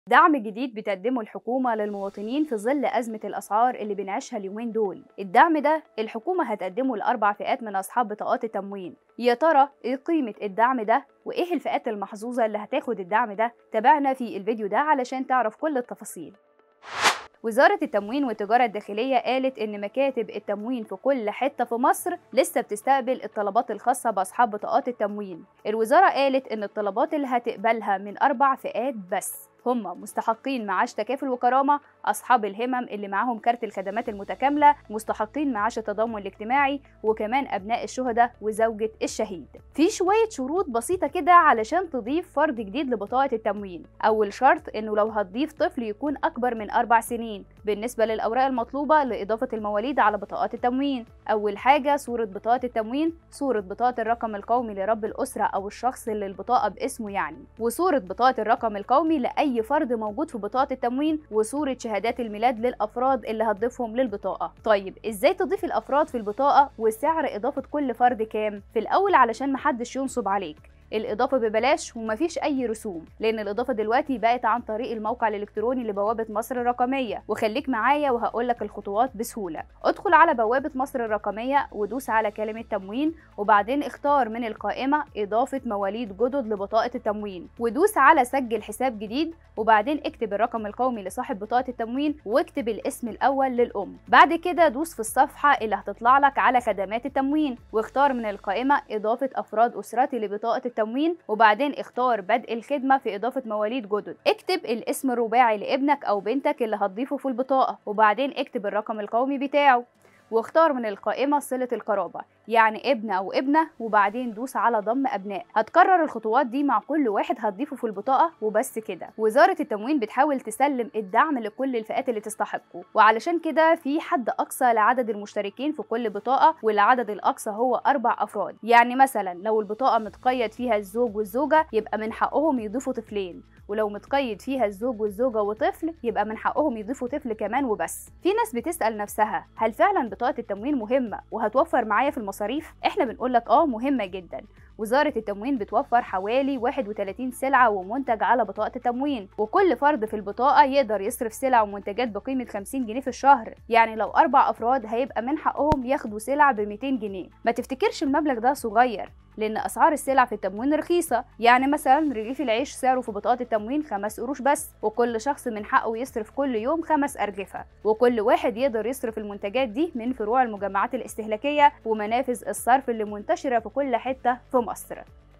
دعم جديد بتقدمه الحكومة للمواطنين في ظل أزمة الأسعار اللي بنعيشها اليومين دول الدعم ده الحكومة هتقدمه لأربع فئات من أصحاب بطاقات التموين يا ترى إيه قيمة الدعم ده وإيه الفئات المحظوظة اللي هتاخد الدعم ده تابعنا في الفيديو ده علشان تعرف كل التفاصيل وزارة التموين والتجارة الداخلية قالت إن مكاتب التموين في كل حتة في مصر لسه بتستقبل الطلبات الخاصة بأصحاب بطاقات التموين. الوزارة قالت إن الطلبات اللي هتقبلها من أربع فئات بس هم مستحقين معاش تكافل وكرامة أصحاب الهمم اللي معاهم كارت الخدمات المتكاملة مستحقين معاش التضامن الاجتماعي وكمان أبناء الشهداء وزوجة الشهيد في شوية شروط بسيطة كده علشان تضيف فرد جديد لبطاقة التموين أول شرط إنه لو هتضيف طفل يكون أكبر من أربع سنين بالنسبة للأوراق المطلوبة لإضافة المواليد على بطاقات التموين أول حاجة صورة بطاقة التموين صورة بطاقة الرقم القومي لرب الأسرة أو الشخص اللي البطاقة باسمه يعني وصورة بطاقة الرقم القومي لأي أي فرد موجود في بطاقة التموين وصورة شهادات الميلاد للأفراد اللي هتضيفهم للبطاقة طيب إزاي تضيف الأفراد في البطاقة وسعر إضافة كل فرد كام؟ في الأول علشان محدش ينصب عليك الإضافة ببلاش ومفيش أي رسوم لأن الإضافة دلوقتي بقت عن طريق الموقع الإلكتروني لبوابة مصر الرقمية وخليك معايا وهقولك الخطوات بسهولة ادخل على بوابة مصر الرقمية ودوس على كلمة تموين وبعدين اختار من القائمة إضافة مواليد جدد لبطاقة التموين ودوس على سجل حساب جديد وبعدين اكتب الرقم القومي لصاحب بطاقة التموين واكتب الاسم الأول للأم بعد كده دوس في الصفحة اللي هتطلع لك على خدمات التموين واختار من القائمة إضافة أفراد أسرتي لبطاقة التموين التموين وبعدين اختار بدء الخدمة في إضافة مواليد جدد اكتب الاسم الرباعي لابنك أو بنتك اللي هتضيفه في البطاقة وبعدين اكتب الرقم القومي بتاعه واختار من القائمة صلة القرابة يعني ابن أو ابنة وبعدين دوس على ضم أبناء هتكرر الخطوات دي مع كل واحد هتضيفه في البطاقة وبس كده وزارة التموين بتحاول تسلم الدعم لكل الفئات اللي تستحقه وعلشان كده في حد أقصى لعدد المشتركين في كل بطاقة والعدد الأقصى هو أربع أفراد يعني مثلا لو البطاقة متقيد فيها الزوج والزوجة يبقى من حقهم يضيفوا طفلين ولو متقيد فيها الزوج والزوجة وطفل يبقى من حقهم يضيفوا طفل كمان وبس في ناس بتسأل نفسها هل فعلا بطاقة التموين مهمة وهتوفر معايا في المصاريف احنا بنقولك اه مهمة جدا وزارة التموين بتوفر حوالي 31 سلعة ومنتج على بطاقة التموين وكل فرد في البطاقة يقدر يصرف سلع ومنتجات بقيمة 50 جنيه في الشهر يعني لو أربع أفراد هيبقى من حقهم ياخدوا سلع ب 200 جنيه ما تفتكرش المبلغ ده صغير لأن أسعار السلع في التموين رخيصة يعني مثلا رغيف العيش سعره في بطاقة التموين خمس قروش بس وكل شخص من حقه يصرف كل يوم خمس أرجفة وكل واحد يقدر يصرف المنتجات دي من فروع المجمعات الاستهلاكية ومنافذ الصرف اللي منتشرة في كل حتة في مصر